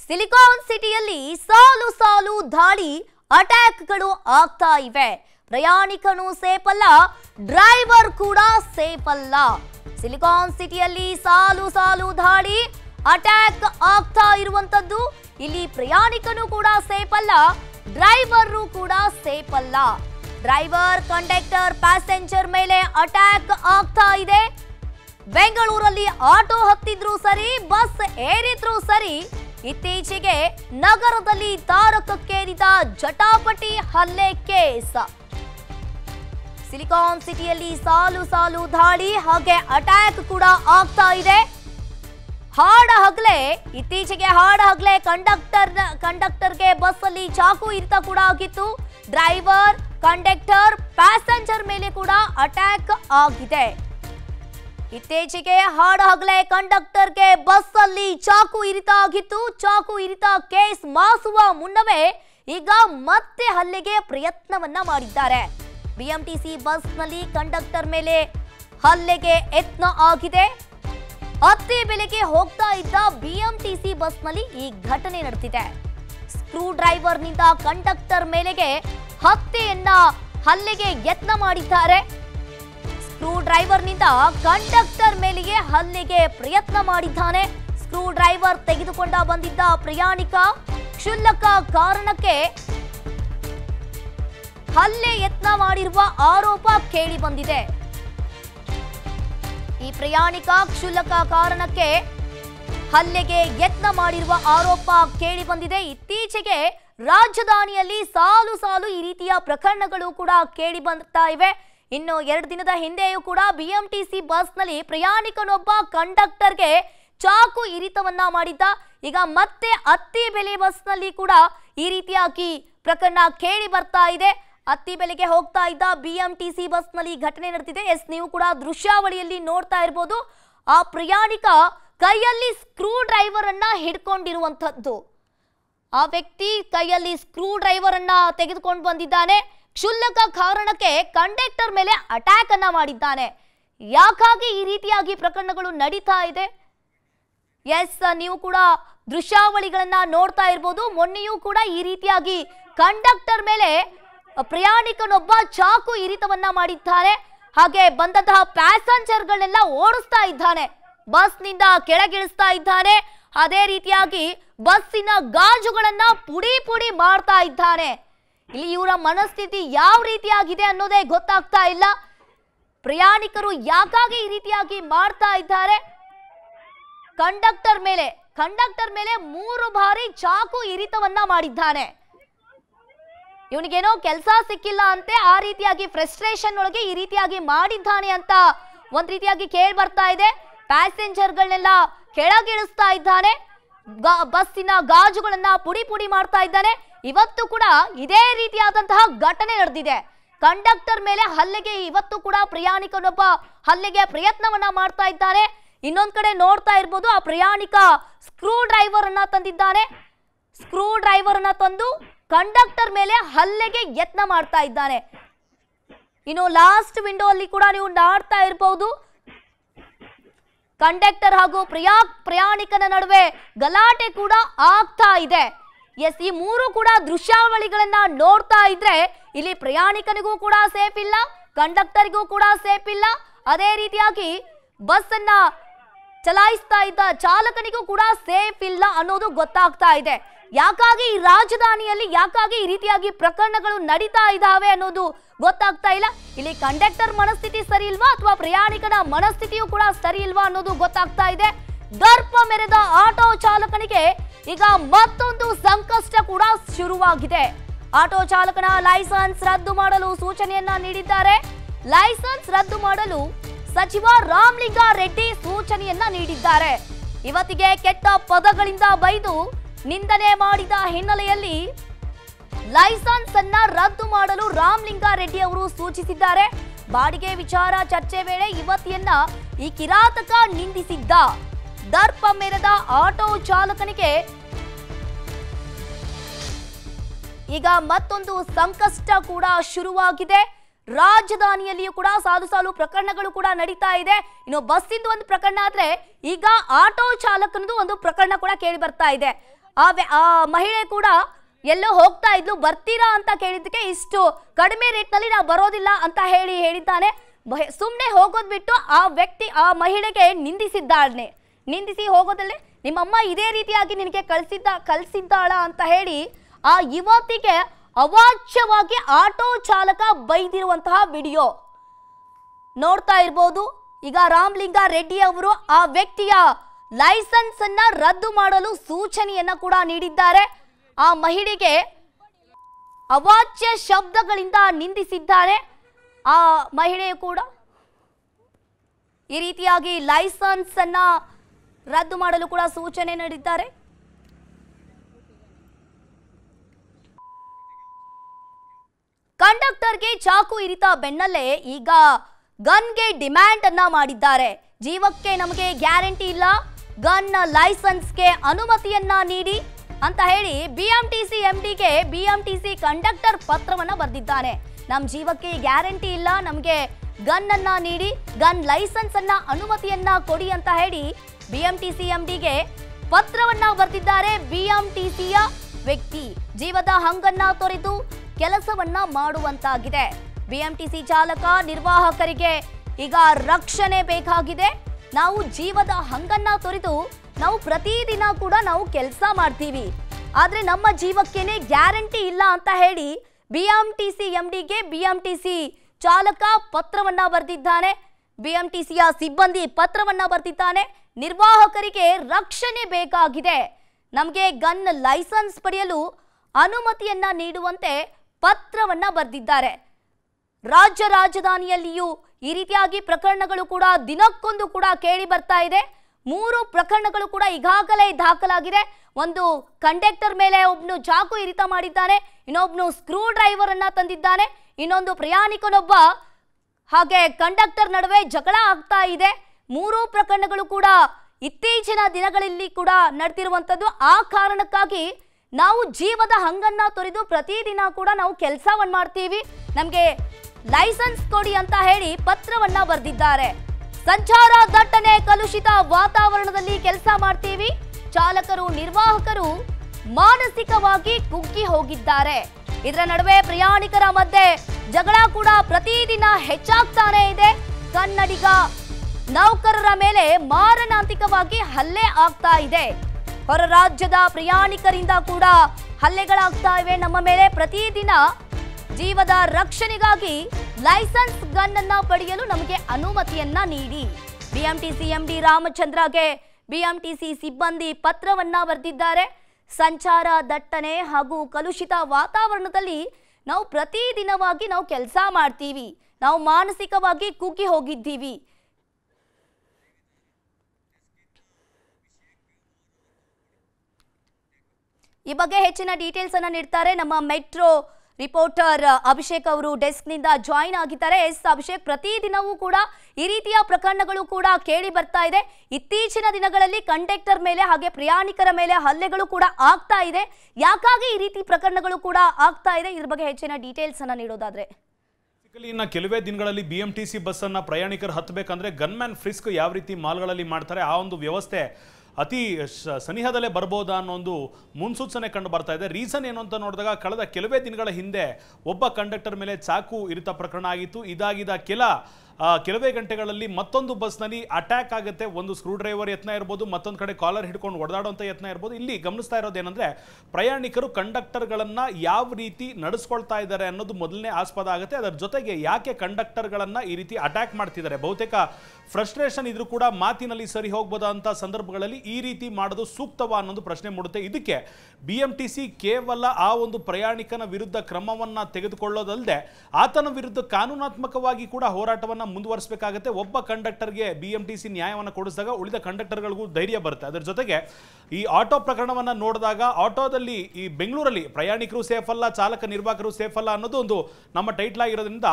Silicon ಸಿಟಿಯಲ್ಲಿ ಸಾಲು ಸಾಲು ದಾಳಿ ಅಟ್ಯಾಕ್ಗಳು ಆಗ್ತಾ ಇವೆ ಪ್ರಯಾಣಿಕನು ಸೇಫ್ ಅಲ್ಲ ಡ್ರೈವರ್ ಕೂಡ ಸೇಫ್ ಅಲ್ಲ ಸಿಲಿಕಾನ್ ಸಿಟಿಯಲ್ಲಿ ಸಾಲು ಸಾಲು ದಾಳಿ ಅಟ್ಯಾಕ್ ಆಗ್ತಾ ಇರುವಂತದ್ದು ಇಲ್ಲಿ ಪ್ರಯಾಣಿಕನು ಕೂಡ ಸೇಫ್ ಅಲ್ಲ ಡ್ರೈವರು ಕೂಡ ಸೇಫ್ ಅಲ್ಲ ಡ್ರೈವರ್ ಕಂಡಕ್ಟರ್ ಪ್ಯಾಸೆಂಜರ್ ಮೇಲೆ ಅಟ್ಯಾಕ್ ಆಗ್ತಾ ಇದೆ ಬೆಂಗಳೂರಲ್ಲಿ ಆಟೋ ಹತ್ತಿದ್ರು ಸರಿ ಬಸ್ ಏರಿದ್ರು ಸರಿ ಇತ್ತೀಚೆಗೆ ನಗರದಲ್ಲಿ ತಾರಕಕ್ಕೇರಿದ ಜಟಾಪಟಿ ಹಲ್ಲೆ ಕೇಸ್ ಸಿಲಿಕಾನ್ ಸಿಟಿಯಲ್ಲಿ ಸಾಲು ಸಾಲು ದಾಳಿ ಹಾಗೆ ಅಟ್ಯಾಕ್ ಕೂಡ ಆಗ್ತಾ ಇದೆ ಹಾಡ ಹಗ್ಲೆ ಇತ್ತೀಚೆಗೆ ಹಾಡ ಹಗ್ಲೆ ಕಂಡಕ್ಟರ್ ಕಂಡಕ್ಟರ್ಗೆ ಬಸ್ ಅಲ್ಲಿ ಚಾಕು ಇರ್ತ ಕೂಡ ಆಗಿತ್ತು ಡ್ರೈವರ್ ಕಂಡಕ್ಟರ್ ಪ್ಯಾಸೆಂಜರ್ ಮೇಲೆ ಕೂಡ ಅಟ್ಯಾಕ್ ಆಗಿದೆ ಇತ್ತೀಚೆಗೆ ಹಾಡ ಹಗಲೆ ಕಂಡಕ್ಟರ್ಗೆ ಬಸ್ ಅಲ್ಲಿ ಚಾಕು ಇರಿತ ಆಗಿತ್ತು ಚಾಕು ಇರಿತ ಕೇಸ್ ಮಾಸುವ ಮುನ್ನವೇ ಈಗ ಮತ್ತೆ ಹಲ್ಲೆಗೆ ಪ್ರಯತ್ನವನ್ನ ಮಾಡಿದ್ದಾರೆ ಬಿಎಂಟಿಸಿ ಬಸ್ನಲ್ಲಿ ಕಂಡಕ್ಟರ್ ಮೇಲೆ ಹಲ್ಲೆಗೆ ಯತ್ನ ಆಗಿದೆ ಅತ್ತೆ ಬೆಲೆಗೆ ಹೋಗ್ತಾ ಇದ್ದ ಬಿಎಂಟಿಸಿ ಬಸ್ನಲ್ಲಿ ಈ ಘಟನೆ ನಡೆದಿದೆ ಸ್ಕ್ರೂ ಡ್ರೈವರ್ನಿಂದ ಕಂಡಕ್ಟರ್ ಮೇಲೆಗೆ ಹತ್ಯೆಯನ್ನ ಹಲ್ಲೆಗೆ ಯತ್ನ ಮಾಡಿದ್ದಾರೆ ಸ್ಕ್ರೂ ಡ್ರೈವರ್ನಿಂದ ಕಂಡಕ್ಟರ್ ಮೇಲೆಗೆ ಹಲ್ಲೆಗೆ ಪ್ರಯತ್ನ ಮಾಡಿದ್ದಾನೆ ಸ್ಕ್ರೂ ಡ್ರೈವರ್ ತೆಗೆದುಕೊಂಡ ಬಂದಿದ್ದ ಪ್ರಯಾಣಿಕ ಕ್ಷುಲ್ಲಕ ಕಾರಣಕ್ಕೆ ಹಲ್ಲೆ ಯತ್ನ ಮಾಡಿರುವ ಆರೋಪ ಕೇಳಿ ಬಂದಿದೆ ಈ ಪ್ರಯಾಣಿಕ ಕ್ಷುಲ್ಲಕ ಕಾರಣಕ್ಕೆ ಹಲ್ಲೆಗೆ ಯತ್ನ ಮಾಡಿರುವ ಆರೋಪ ಕೇಳಿ ಬಂದಿದೆ ಇತ್ತೀಚೆಗೆ ರಾಜಧಾನಿಯಲ್ಲಿ ಸಾಲು ಸಾಲು ಈ ರೀತಿಯ ಪ್ರಕರಣಗಳು ಕೂಡ ಕೇಳಿ ಬರ್ತಾ ಇವೆ ಇನ್ನು ಎರಡು ದಿನದ ಹಿಂದೆಯೂ ಕೂಡ ಬಿಎಂಟಿಸಿ ಬಸ್ನಲ್ಲಿ ಪ್ರಯಾಣಿಕನೊಬ್ಬ ಕಂಡಕ್ಟರ್ಗೆ ಚಾಕು ಇರಿತವನ್ನ ಮಾಡಿದ್ದ ಈಗ ಮತ್ತೆ ಅತ್ತಿ ಬೆಲೆ ಬಸ್ನಲ್ಲಿ ಕೂಡ ಈ ರೀತಿಯಾಗಿ ಪ್ರಕರಣ ಕೇಳಿ ಬರ್ತಾ ಇದೆ ಅತ್ತಿ ಬೆಲೆಗೆ ಹೋಗ್ತಾ ಇದ್ದ ಬಿಎಂಟಿಸಿ ಬಸ್ನಲ್ಲಿ ಈ ಘಟನೆ ನಡೆದಿದೆ ಎಸ್ ನೀವು ಕೂಡ ದೃಶ್ಯಾವಳಿಯಲ್ಲಿ ನೋಡ್ತಾ ಇರ್ಬೋದು ಆ ಪ್ರಯಾಣಿಕ ಕೈಯಲ್ಲಿ ಸ್ಕ್ರೂ ಡ್ರೈವರ್ ಅನ್ನ ಹಿಡ್ಕೊಂಡಿರುವಂಥದ್ದು ಆ ವ್ಯಕ್ತಿ ಕೈಯಲ್ಲಿ ಸ್ಕ್ರೂ ಡ್ರೈವರ್ ಅನ್ನ ತೆಗೆದುಕೊಂಡು ಬಂದಿದ್ದಾನೆ ಕ್ಷುಲ್ಲಕ ಕಾರಣಕ್ಕೆ ಕಂಡಕ್ಟರ್ ಮೇಲೆ ಅಟ್ಯಾಕ್ ಅನ್ನ ಮಾಡಿದ್ದಾನೆ ಯಾಕಾಗಿ ಈ ರೀತಿಯಾಗಿ ಪ್ರಕರಣಗಳು ನಡೀತಾ ಇದೆ ಎಸ್ ನೀವು ಕೂಡ ದೃಶ್ಯಾವಳಿಗಳನ್ನ ನೋಡ್ತಾ ಇರ್ಬೋದು ಮೊನ್ನೆಯೂ ಕೂಡ ಈ ರೀತಿಯಾಗಿ ಕಂಡಕ್ಟರ್ ಮೇಲೆ ಪ್ರಯಾಣಿಕನೊಬ್ಬ ಚಾಕು ಇರಿತವನ್ನ ಮಾಡಿದ್ದಾನೆ ಹಾಗೆ ಬಂದಂತಹ ಪ್ಯಾಸೆಂಜರ್ಗಳನ್ನೆಲ್ಲ ಓಡಿಸ್ತಾ ಇದ್ದಾನೆ ಬಸ್ನಿಂದ ಕೆಳಗಿಳಿಸ್ತಾ ಇದ್ದಾನೆ ಅದೇ ರೀತಿಯಾಗಿ ಬಸ್ಸಿನ ಗಾಜುಗಳನ್ನ ಪುಡಿ ಪುಡಿ ಮಾಡ್ತಾ ಇದ್ದಾನೆ ಇಲ್ಲಿ ಇವರ ಮನಸ್ಥಿತಿ ಯಾವ ರೀತಿಯಾಗಿದೆ ಅನ್ನೋದೇ ಗೊತ್ತಾಗ್ತಾ ಇಲ್ಲ ಪ್ರಯಾಣಿಕರು ಯಾಕಾಗಿ ಈ ರೀತಿಯಾಗಿ ಮಾಡ್ತಾ ಇದ್ದಾರೆ ಕಂಡಕ್ಟರ್ ಮೇಲೆ ಕಂಡಕ್ಟರ್ ಮೇಲೆ ಮೂರು ಬಾರಿ ಚಾಕು ಇರಿತವನ್ನ ಮಾಡಿದ್ದಾನೆ ಇವನಿಗೇನೋ ಕೆಲಸ ಸಿಕ್ಕಿಲ್ಲ ಅಂತೆ ಆ ರೀತಿಯಾಗಿ ಫ್ರಸ್ಟ್ರೇಷನ್ ಒಳಗೆ ಈ ರೀತಿಯಾಗಿ ಮಾಡಿದ್ದಾನೆ ಅಂತ ಒಂದ್ ರೀತಿಯಾಗಿ ಕೇಳಿ ಬರ್ತಾ ಇದೆ ಪ್ಯಾಸೆಂಜರ್ಗಳನ್ನೆಲ್ಲ ಕೆಳಗಿಳಿಸ್ತಾ ಇದ್ದಾನೆ ಗಾ- ಬಸ್ಸಿನ ಗಾಜುಗಳನ್ನ ಪುಡಿ ಪುಡಿ ಮಾಡ್ತಾ ಇದ್ದಾನೆ ಇವತ್ತು ಕೂಡ ಇದೇ ರೀತಿಯಾದಂತಹ ಘಟನೆ ನಡೆದಿದೆ ಕಂಡಕ್ಟರ್ ಮೇಲೆ ಹಲ್ಲೆಗೆ ಇವತ್ತು ಕೂಡ ಪ್ರಯಾಣಿಕನೊಬ್ಬ ಹಲ್ಲೆಗೆ ಪ್ರಯತ್ನವನ್ನ ಮಾಡ್ತಾ ಇದ್ದಾನೆ ಇನ್ನೊಂದ್ ಕಡೆ ನೋಡ್ತಾ ಇರ್ಬೋದು ಆ ಪ್ರಯಾಣಿಕ ಸ್ಕ್ರೂ ಡ್ರೈವರ್ ಅನ್ನ ತಂದಿದ್ದಾನೆ ಸ್ಕ್ರೂ ಡ್ರೈವರ್ ಅನ್ನ ತಂದು ಕಂಡಕ್ಟರ್ ಮೇಲೆ ಹಲ್ಲೆಗೆ ಯತ್ನ ಮಾಡ್ತಾ ಇದ್ದಾನೆ ಇನ್ನು ಲಾಸ್ಟ್ ವಿಂಡೋ ಅಲ್ಲಿ ಕೂಡ ನೀವು ನೋಡ್ತಾ ಇರಬಹುದು ಕಂಡಕ್ಟರ್ ಹಾಗೂ ಪ್ರಯಾ ಪ್ರಯಾಣಿಕನ ನಡುವೆ ಗಲಾಟೆ ಕೂಡ ಆಗ್ತಾ ಇದೆ ಎಸ್ ಈ ಮೂರು ಕೂಡ ದೃಶ್ಯಾವಳಿಗಳನ್ನ ನೋಡ್ತಾ ಇದ್ರೆ ಇಲ್ಲಿ ಪ್ರಯಾಣಿಕನಿಗೂ ಕೂಡ ಸೇಫ್ ಇಲ್ಲ ಕಂಡಕ್ಟರ್ಗೂ ಕೂಡ ಸೇಫ್ ಇಲ್ಲ ಅದೇ ರೀತಿಯಾಗಿ ಬಸ್ ಅನ್ನ ಚಲಾಯಿಸ್ತಾ ಇದ್ದ ಚಾಲಕನಿಗೂ ಕೂಡ ಸೇಫ್ ಇಲ್ಲ ಅನ್ನೋದು ಗೊತ್ತಾಗ್ತಾ ಇದೆ ಯಾಕಾಗಿ ಈ ರಾಜಧಾನಿಯಲ್ಲಿ ಯಾಕಾಗಿ ಈ ರೀತಿಯಾಗಿ ಪ್ರಕರಣಗಳು ನಡೀತಾ ಇದ್ದಾವೆ ಅನ್ನೋದು ಗೊತ್ತಾಗ್ತಾ ಇಲ್ಲ ಇಲ್ಲಿ ಕಂಡಕ್ಟರ್ ಮನಸ್ಥಿತಿ ಸರಿ ಇಲ್ವಾ ಅಥವಾ ಪ್ರಯಾಣಿಕನ ಮನಸ್ಥಿತಿಯೂ ಕೂಡ ಸರಿ ಇಲ್ವಾ ಅನ್ನೋದು ಗೊತ್ತಾಗ್ತಾ ಇದೆ ದರ್ಪ ಮೆರೆದ ಆಟೋ ಚಾಲಕನಿಗೆ ಈಗ ಮತ್ತೊಂದು ಸಂಕಷ್ಟ ಕೂಡ ಶುರುವಾಗಿದೆ ಆಟೋ ಚಾಲಕನ ಲೈಸೆನ್ಸ್ ರದ್ದು ಮಾಡಲು ಸೂಚನೆಯನ್ನ ನೀಡಿದ್ದಾರೆ ಲೈಸೆನ್ಸ್ ರದ್ದು ಮಾಡಲು ಸಚಿವ ರಾಮ್ಲಿಂಗ ರೆಡ್ಡಿ ಸೂಚನೆಯನ್ನ ನೀಡಿದ್ದಾರೆ ಇವತ್ತಿಗೆ ಕೆಟ್ಟ ಪದಗಳಿಂದ ಬೈದು ನಿಂದನೆ ಮಾಡಿದ ಹಿನ್ನೆಲೆಯಲ್ಲಿ ಲೈಸೆನ್ಸ್ ಅನ್ನ ರದ್ದು ಮಾಡಲು ರಾಮ್ಲಿಂಗಾರೆಡ್ಡಿ ಅವರು ಸೂಚಿಸಿದ್ದಾರೆ ಬಾಡಿಗೆ ವಿಚಾರ ಚರ್ಚೆ ವೇಳೆ ಯುವತಿಯನ್ನ ಈ ಕಿರಾತಕ ನಿಂದಿಸಿದ್ದ ದರ್ಪ ಮೆರೆದ ಆಟೋ ಚಾಲಕನಿಗೆ ಈಗ ಮತ್ತೊಂದು ಸಂಕಷ್ಟ ಕೂಡ ಶುರುವಾಗಿದೆ ರಾಜಧಾನಿಯಲ್ಲಿಯೂ ಕೂಡ ಸಾಲು ಸಾಲು ಪ್ರಕರಣಗಳು ಕೂಡ ನಡೀತಾ ಇದೆ ಇನ್ನು ಬಸ್ಸಿಂದು ಒಂದು ಪ್ರಕರಣ ಆದ್ರೆ ಈಗ ಆಟೋ ಚಾಲಕನದು ಒಂದು ಪ್ರಕರಣ ಕೂಡ ಕೇಳಿ ಬರ್ತಾ ಇದೆ ಆ ವ್ಯ- ಆ ಮಹಿಳೆ ಕೂಡ ಎಲ್ಲೋ ಹೋಗ್ತಾ ಇದ್ಲು ಬರ್ತೀರಾ ಅಂತ ಕೇಳಿದ್ದಕ್ಕೆ ಇಷ್ಟು ಕಡಿಮೆ ರೇಟ್ನಲ್ಲಿ ನಾವು ಬರೋದಿಲ್ಲ ಅಂತ ಹೇಳಿ ಹೇಳಿದ್ದಾನೆ ಸುಮ್ಮನೆ ಹೋಗೋದ್ ಬಿಟ್ಟು ಆ ವ್ಯಕ್ತಿ ಆ ಮಹಿಳೆಗೆ ನಿಂದಿಸಿದ್ದಾಳೆ ನಿಂದಿಸಿ ಹೋಗೋದಲ್ಲೇ ನಿಮ್ಮಮ್ಮ ಇದೇ ರೀತಿಯಾಗಿ ನಿನಗೆ ಕಳಿಸಿದ್ದ ಕಳಿಸಿದ್ದಾಳ ಅಂತ ಹೇಳಿ ಆ ಯುವತಿಗೆ ಅವಾಚ್ಯವಾಗಿ ಆಟೋ ಚಾಲಕ ಬೈದಿರುವಂತಹ ವಿಡಿಯೋ ನೋಡ್ತಾ ಇರ್ಬೋದು ಈಗ ರಾಮ್ಲಿಂಗ ರೆಡ್ಡಿ ಅವರು ಆ ವ್ಯಕ್ತಿಯ ಲೈಸೆನ್ಸ್ ಅನ್ನ ರದ್ದು ಮಾಡಲು ಸೂಚನೆಯನ್ನ ಕೂಡ ನೀಡಿದ್ದಾರೆ ಆ ಮಹಿಳೆಗೆ ಅವಾಚ್ಯ ಶಬ್ದಗಳಿಂದ ನಿಂದಿಸಿದ್ದಾರೆ ಆ ಮಹಿಳೆಯು ಕೂಡ ಈ ರೀತಿಯಾಗಿ ಲೈಸೆನ್ಸ್ ಅನ್ನ ರದ್ದು ಮಾಡಲು ಕೂಡ ಸೂಚನೆ ನೀಡಿದ್ದಾರೆ ಕಂಡಕ್ಟರ್ಗೆ ಚಾಕು ಇರಿತ ಬೆನ್ನಲ್ಲೇ ಈಗ ಗನ್ಗೆ ಡಿಮ್ಯಾಂಡ್ ಅನ್ನ ಮಾಡಿದ್ದಾರೆ ಜೀವಕ್ಕೆ ನಮಗೆ ಗ್ಯಾರಂಟಿ ಇಲ್ಲ ಗನ್ ಲೈಸೆನ್ಸ್ಗೆ ಅನುಮತಿಯನ್ನ ನೀಡಿ ಅಂತ ಹೇಳಿ ಬಿಎಂಟಿಸಿ ಎಂಡಿಗೆ ಬಿಎಂಟಿಸಿ ಕಂಡಕ್ಟರ್ ಪತ್ರವನ್ನ ಬರೆದಿದ್ದಾನೆ ನಮ್ಮ ಜೀವಕ್ಕೆ ಗ್ಯಾರಂಟಿ ಇಲ್ಲ ನಮಗೆ ಗನ್ ಅನ್ನ ನೀಡಿ ಗನ್ ಲೈಸೆನ್ಸ್ ಅನ್ನ ಅನುಮತಿಯನ್ನ ಕೊಡಿ ಅಂತ ಹೇಳಿ ಬಿಎಂಟಿಸಿ ಎಂಡಿಗೆ ಪತ್ರವನ್ನ ಬರೆದಿದ್ದಾರೆ ಬಿಎಂಟಿಸಿಯ ವ್ಯಕ್ತಿ ಜೀವದ ಹಂಗನ್ನ ತೊರೆದು ಕೆಲಸವನ್ನ ಮಾಡುವಂತಾಗಿದೆ ಬಿಎಂಟಿಸಿ ಚಾಲಕ ನಿರ್ವಾಹಕರಿಗೆ ಈಗ ರಕ್ಷಣೆ ಬೇಕಾಗಿದೆ ನಾವು ಜೀವದ ಹಂಗನ್ನ ತೊರೆದು ನಾವು ಪ್ರತಿದಿನ ಕೂಡ ನಾವು ಕೆಲಸ ಮಾಡ್ತೀವಿ ಆದ್ರೆ ನಮ್ಮ ಜೀವಕ್ಕೇನೆ ಗ್ಯಾರಂಟಿ ಇಲ್ಲ ಅಂತ ಹೇಳಿ ಬಿಎಂಟಿಸಿ ಎಂಡಿಗೆ ಬಿಎಂಟಿಸಿ ಚಾಲಕ ಪತ್ರವನ್ನ ಬರೆದಿದ್ದಾನೆ ಬಿಎಂಟಿಸಿಯ ಸಿಬ್ಬಂದಿ ಪತ್ರವನ್ನ ಬರೆದಿದ್ದಾನೆ ನಿರ್ವಾಹಕರಿಗೆ ರಕ್ಷಣೆ ಬೇಕಾಗಿದೆ ನಮಗೆ ಗನ್ ಲೈಸೆನ್ಸ್ ಪಡೆಯಲು ಅನುಮತಿಯನ್ನ ನೀಡುವಂತೆ ಪತ್ರವನ್ನ ಬರೆದಿದ್ದಾರೆ ರಾಜ್ಯ ರಾಜಧಾನಿಯಲ್ಲಿಯೂ ಈ ರೀತಿಯಾಗಿ ಪ್ರಕರಣಗಳು ಕೂಡ ದಿನಕ್ಕೊಂದು ಕೂಡ ಕೇಳಿ ಬರ್ತಾ ಇದೆ ಮೂರು ಪ್ರಕರಣಗಳು ಕೂಡ ಈಗಾಗಲೇ ದಾಖಲಾಗಿದೆ ಒಂದು ಕಂಡಕ್ಟರ್ ಮೇಲೆ ಒಬ್ನು ಚಾಕು ಇರಿತ ಮಾಡಿದ್ದಾನೆ ಇನ್ನೊಬ್ನು ಸ್ಕ್ರೂ ಡ್ರೈವರ್ ಅನ್ನ ತಂದಿದ್ದಾನೆ ಇನ್ನೊಂದು ಪ್ರಯಾಣಿಕನೊಬ್ಬ ಹಾಗೆ ಕಂಡಕ್ಟರ್ ನಡುವೆ ಜಗಳ ಆಗ್ತಾ ಇದೆ ಮೂರೂ ಪ್ರಕರಣಗಳು ಕೂಡ ಇತ್ತೀಚಿನ ದಿನಗಳಲ್ಲಿ ಕೂಡ ನಡೆದಿರುವಂಥದ್ದು ಆ ಕಾರಣಕ್ಕಾಗಿ ನಾವು ಜೀವದ ಹಂಗನ್ನ ತೊರೆದು ಪ್ರತಿದಿನ ಕೂಡ ನಾವು ಕೆಲಸವನ್ನ ಮಾಡ್ತೀವಿ ನಮಗೆ ಲೈಸೆನ್ಸ್ ಕೊಡಿ ಅಂತ ಹೇಳಿ ಪತ್ರವನ್ನ ಬರೆದಿದ್ದಾರೆ ಸಂಚಾರ ದಟ್ಟಣೆ ಕಲುಷಿತ ವಾತಾವರಣದಲ್ಲಿ ಕೆಲಸ ಮಾಡ್ತೀವಿ ಚಾಲಕರು ನಿರ್ವಾಹಕರು ಮಾನಸಿಕವಾಗಿ ಕುಗ್ಗಿ ಹೋಗಿದ್ದಾರೆ ಇದರ ನಡುವೆ ಪ್ರಯಾಣಿಕರ ಮಧ್ಯೆ ಜಗಳ ಕೂಡ ಪ್ರತಿದಿನ ಹೆಚ್ಚಾಗ್ತಾನೆ ಇದೆ ಕನ್ನಡಿಗ ನೌಕರರ ಮೇಲೆ ಮಾರಣಾಂತಿಕವಾಗಿ ಹಲ್ಲೆ ಆಗ್ತಾ ಇದೆ ಹೊರ ರಾಜ್ಯದ ಪ್ರಯಾಣಿಕರಿಂದ ಕೂಡ ಹಲ್ಲೆಗಳಾಗ್ತಾ ಇವೆ ನಮ್ಮ ಮೇಲೆ ಪ್ರತಿದಿನ ಜೀವದ ರಕ್ಷಣೆಗಾಗಿ ಲೈಸೆನ್ಸ್ ಗನ್ ಅನ್ನ ಪಡೆಯಲು ನಮಗೆ ಅನುಮತಿಯನ್ನ ನೀಡಿ ಬಿಎಂಟಿಸಿ ಎಂಡಿ ರಾಮಚಂದ್ರಗೆ ಬಿಎಂಟಿಸಿ ಸಿಬ್ಬಂದಿ ಪತ್ರವನ್ನ ಬರೆದಿದ್ದಾರೆ ಸಂಚಾರ ದಟ್ಟಣೆ ಹಾಗೂ ಕಲುಷಿತ ವಾತಾವರಣದಲ್ಲಿ ನಾವು ಪ್ರತಿದಿನವಾಗಿ ನಾವು ಕೆಲಸ ಮಾಡ್ತೀವಿ ನಾವು ಮಾನಸಿಕವಾಗಿ ಕುಗ್ಗಿ ಹೋಗಿದ್ದೀವಿ ಈ ಬಗ್ಗೆ ಹೆಚ್ಚಿನ ಡೀಟೇಲ್ಸ್ ಅನ್ನ ನೀಡ್ತಾರೆ ನಮ್ಮ ಮೆಟ್ರೋ ರಿಪೋರ್ಟರ್ ಅಭಿಷೇಕ್ ಅವರು ಡೆಸ್ಕ್ ನಿಂದ ಜಾಯಿನ್ ಆಗಿದ್ದಾರೆ ಎಸ್ ಅಭಿಷೇಕ್ ಪ್ರತಿದಿನವೂ ಕೂಡ ಈ ರೀತಿಯ ಪ್ರಕರಣಗಳು ಕೂಡ ಕೇಳಿ ಬರ್ತಾ ಇದೆ ಇತ್ತೀಚಿನ ದಿನಗಳಲ್ಲಿ ಕಂಡಕ್ಟರ್ ಮೇಲೆ ಹಾಗೆ ಪ್ರಯಾಣಿಕರ ಮೇಲೆ ಹಲ್ಲೆಗಳು ಕೂಡ ಆಗ್ತಾ ಇದೆ ಯಾಕಾಗಿ ಈ ರೀತಿ ಪ್ರಕರಣಗಳು ಕೂಡ ಆಗ್ತಾ ಇದೆ ಇದ್ರ ಬಗ್ಗೆ ಹೆಚ್ಚಿನ ಡೀಟೇಲ್ಸ್ ಅನ್ನ ನೀಡೋದಾದ್ರೆ ಬೇಸಿಕಲಿ ಇನ್ನು ಕೆಲವೇ ದಿನಗಳಲ್ಲಿ ಬಿ ಎಂ ಟಿ ಸಿ ಬಸ್ಸನ್ನು ಪ್ರಯಾಣಿಕರು ಹತ್ತಬೇಕಂದ್ರೆ ಗನ್ಮ್ಯಾನ್ ಫ್ರಿಸ್ಕ್ ಯಾವ ರೀತಿ ಮಾಲ್ಗಳಲ್ಲಿ ಮಾಡ್ತಾರೆ ಆ ಒಂದು ವ್ಯವಸ್ಥೆ ಅತಿ ಶ- ಸನಿಹದಲ್ಲೇ ಬರ್ಬೋದಾ ಅನ್ನೋ ಒಂದು ಮುನ್ಸೂಚನೆ ಕಂಡು ಬರ್ತಾ ಇದೆ ರೀಸನ್ ಏನು ಅಂತ ನೋಡಿದಾಗ ಕಳೆದ ಕೆಲವೇ ದಿನಗಳ ಹಿಂದೆ ಒಬ್ಬ ಕಂಡಕ್ಟರ್ ಮೇಲೆ ಚಾಕು ಇರಿತ ಪ್ರಕರಣ ಆಗಿತ್ತು ಇದಾಗಿದ ಕೆಲ ಆ, ಕೆಲವೇ ಗಂಟೆಗಳಲ್ಲಿ ಮತ್ತೊಂದು ಬಸ್ನಲ್ಲಿ ಅಟ್ಯಾಕ್ ಆಗುತ್ತೆ ಒಂದು ಸ್ಕ್ರೂ ಡ್ರೈವರ್ ಯತ್ನ ಇರ್ಬೋದು ಮತ್ತೊಂದು ಕಡೆ ಕಾಲರ್ ಹಿಡ್ಕೊಂಡು ಹೊಡೆದಾಡುವಂಥ ಯತ್ನ ಇರ್ಬೋದು ಇಲ್ಲಿ ಗಮನಿಸ್ತಾ ಇರೋದೇನೆಂದ್ರೆ ಪ್ರಯಾಣಿಕರು ಕಂಡಕ್ಟರ್ಗಳನ್ನ ಯಾವ ರೀತಿ ನಡೆಸ್ಕೊಳ್ತಾ ಇದ್ದಾರೆ ಅನ್ನೋದು ಮೊದಲನೇ ಆಸ್ಪದ ಆಗುತ್ತೆ ಅದರ ಜೊತೆಗೆ ಯಾಕೆ ಕಂಡಕ್ಟರ್ಗಳನ್ನ ಈ ರೀತಿ ಅಟ್ಯಾಕ್ ಮಾಡ್ತಿದ್ದಾರೆ ಬಹುತೇಕ ಫ್ರಸ್ಟ್ರೇಷನ್ ಇದ್ರೂ ಕೂಡ ಮಾತಿನಲ್ಲಿ ಸರಿ ಹೋಗ್ಬೋದಾ ಅಂತ ಸಂದರ್ಭಗಳಲ್ಲಿ ಈ ರೀತಿ ಮಾಡೋದು ಸೂಕ್ತವಾ ಅನ್ನೋದು ಪ್ರಶ್ನೆ ಮೂಡುತ್ತೆ ಇದಕ್ಕೆ ಬಿ ಎಂ ಟಿ ಸಿ ಕೇವಲ ಆ ಒಂದು ಪ್ರಯಾಣಿಕನ ವಿರುದ್ಧ ಕ್ರಮವನ್ನ ತೆಗೆದುಕೊಳ್ಳೋದಲ್ಲದೆ ಆತನ ವಿರುದ್ಧ ಕಾನೂನಾತ್ಮಕವಾಗಿ ಕೂಡ ಹೋರಾಟವನ್ನ ಮುಂದುವರಿಸಬೇಕಾಗುತ್ತೆ ಒಬ್ಬ ಕಂಡಕ್ಟರ್ಗೆ ಬಿ ಎಂ ಟಿ ಸಿ ನ್ಯಾಯವನ್ನು ಕೊಡಿಸಿದಾಗ ಉಳಿದ ಕಂಡಕ್ಟರ್ಗಳಿಗೂ ಧೈರ್ಯ ಬರುತ್ತೆ ಅದರ ಜೊತೆಗೆ ಈ ಆಟೋ ಪ್ರಕರಣವನ್ನ ನೋಡಿದಾಗ ಆಟೋದಲ್ಲಿ ಈ ಬೆಂಗಳೂರಲ್ಲಿ ಪ್ರಯಾಣಿಕರು ಸೇಫ್ ಅಲ್ಲ ಚಾಲಕ ನಿರ್ವಾಹಕರು ಸೇಫ್ ಅಲ್ಲ ಅನ್ನೋದು ಒಂದು ನಮ್ಮ ಟೈಟ್ಲ್ ಆಗಿರೋದ್ರಿಂದ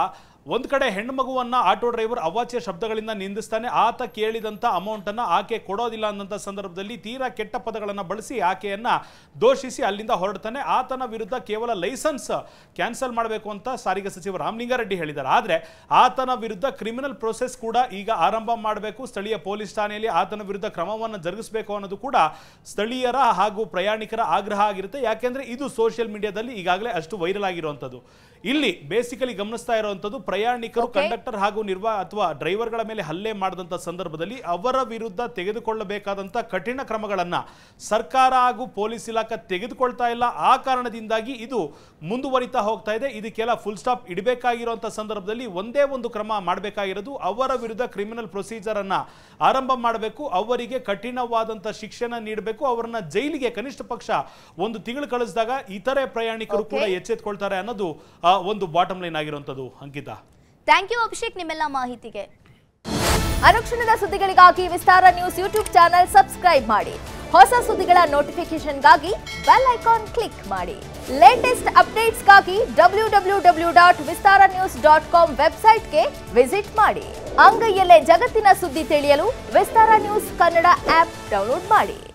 ಒಂದು ಕಡೆ ಹೆಣ್ಣು ಮಗುವನ್ನ ಆಟೋ ಡ್ರೈವರ್ ಅವಾಚ್ಯ ಶಬ್ದಗಳಿಂದ ನಿಂದಿಸ್ತಾನೆ ಆತ ಕೇಳಿದಂತ ಅಮೌಂಟ್ ಅನ್ನ ಆಕೆ ಕೊಡೋದಿಲ್ಲ ಅನ್ನಂತ ಸಂದರ್ಭದಲ್ಲಿ ತೀರಾ ಕೆಟ್ಟ ಪದಗಳನ್ನ ಬಳಸಿ ಆಕೆಯನ್ನ ದೋಷಿಸಿ ಅಲ್ಲಿಂದ ಹೊರಡ್ತಾನೆ ಆತನ ವಿರುದ್ಧ ಕೇವಲ ಲೈಸೆನ್ಸ್ ಕ್ಯಾನ್ಸಲ್ ಮಾಡಬೇಕು ಅಂತ ಸಾರಿಗೆ ಸಚಿವ ರಾಮಲಿಂಗಾರೆಡ್ಡಿ ಹೇಳಿದ್ದಾರೆ ಆದ್ರೆ ಆತನ ವಿರುದ್ಧ ಕ್ರಿಮಿನಲ್ ಪ್ರೊಸೆಸ್ ಕೂಡ ಈಗ ಆರಂಭ ಮಾಡಬೇಕು ಸ್ಥಳೀಯ ಪೊಲೀಸ್ ಠಾಣೆಯಲ್ಲಿ ಆತನ ವಿರುದ್ಧ ಕ್ರಮವನ್ನು ಜರುಗಿಸಬೇಕು ಅನ್ನೋದು ಕೂಡ ಸ್ಥಳೀಯರ ಹಾಗೂ ಪ್ರಯಾಣಿಕರ ಆಗ್ರಹ ಆಗಿರುತ್ತೆ ಯಾಕೆಂದ್ರೆ ಇದು ಸೋಷಿಯಲ್ ಮೀಡಿಯಾದಲ್ಲಿ ಈಗಾಗಲೇ ಅಷ್ಟು ವೈರಲ್ ಆಗಿರುವಂಥದ್ದು ಇಲ್ಲಿ ಬೇಸಿಕಲಿ ಗಮನಿಸ್ತಾ ಇರುವಂಥದ್ದು ಪ್ರಯಾಣಿಕರು Okay. ಕಂಡಕ್ಟರ್ ಹಾಗೂ ನಿರ್ವಾ ಅಥವಾ ಡ್ರೈವರ್ಗಳ ಮೇಲೆ ಹಲ್ಲೆ ಮಾಡಿದಂಥ ಸಂದರ್ಭದಲ್ಲಿ ಅವರ ವಿರುದ್ಧ ತೆಗೆದುಕೊಳ್ಳಬೇಕಾದಂಥ ಕಠಿಣ ಕ್ರಮಗಳನ್ನ ಸರ್ಕಾರ ಹಾಗೂ ಪೊಲೀಸ್ ಇಲಾಖೆ ತೆಗೆದುಕೊಳ್ತಾ ಇಲ್ಲ ಆ ಕಾರಣದಿಂದಾಗಿ ಇದು ಮುಂದುವರಿತಾ ಹೋಗ್ತಾ ಇದೆ ಇದಕ್ಕೆಲ್ಲ ಫುಲ್ ಸ್ಟಾಪ್ ಇಡಬೇಕಾಗಿರುವಂಥ ಸಂದರ್ಭದಲ್ಲಿ ಒಂದೇ ಒಂದು ಕ್ರಮ ಮಾಡಬೇಕಾಗಿರೋದು ಅವರ ವಿರುದ್ಧ ಕ್ರಿಮಿನಲ್ ಪ್ರೊಸೀಜರ್ ಅನ್ನ ಆರಂಭ ಮಾಡಬೇಕು ಅವರಿಗೆ ಕಠಿಣವಾದಂಥ ಶಿಕ್ಷಣ ನೀಡಬೇಕು ಅವರನ್ನ ಜೈಲಿಗೆ ಕನಿಷ್ಠ ಪಕ್ಷ ಒಂದು ತಿಂಗಳು ಕಳಿಸಿದಾಗ ಇತರೆ ಪ್ರಯಾಣಿಕರು ಕೂಡ Okay. ಎಚ್ಚೆತ್ಕೊಳ್ತಾರೆ ಅನ್ನೋದು ಆ, ಒಂದು ಬಾಟಮ್ ಲೈನ್ ಆಗಿರುವಂಥದ್ದು ಅಂಕಿತಾ ಥ್ಯಾಂಕ್ ಯು ಅಭಿಷೇಕ್ ನಿಮ್ಮೆಲ್ಲ ಮಾಹಿತಿಗೆ ಅನುಕ್ಷಣದ ಸುದ್ದಿಗಳಿಗಾಗಿ Vistara news YouTube channel subscribe ಮಾಡಿ ಹೊಸ ಸುದ್ದಿಗಳ ನೋಟಿಫಿಕೇಶನ್ಗಾಗಿ ಬೆಲ್ ಐಕಾನ್ ಕ್ಲಿಕ್ ಮಾಡಿ ಲೇಟೆಸ್ಟ್ ಅಪ್ಡೇಟ್ಸ್ಗಾಗಿ W W W dot Vistara news dot com ವೆಬ್ಸೈಟ್ಗೆ ವಿಸಿಟ್ ಮಾಡಿ ಅಂಗೈಯಲ್ಲೇ ಜಗತ್ತಿನ ಸುದ್ದಿ ತಿಳಿಯಲು Vistara news Kannada app download ಮಾಡಿ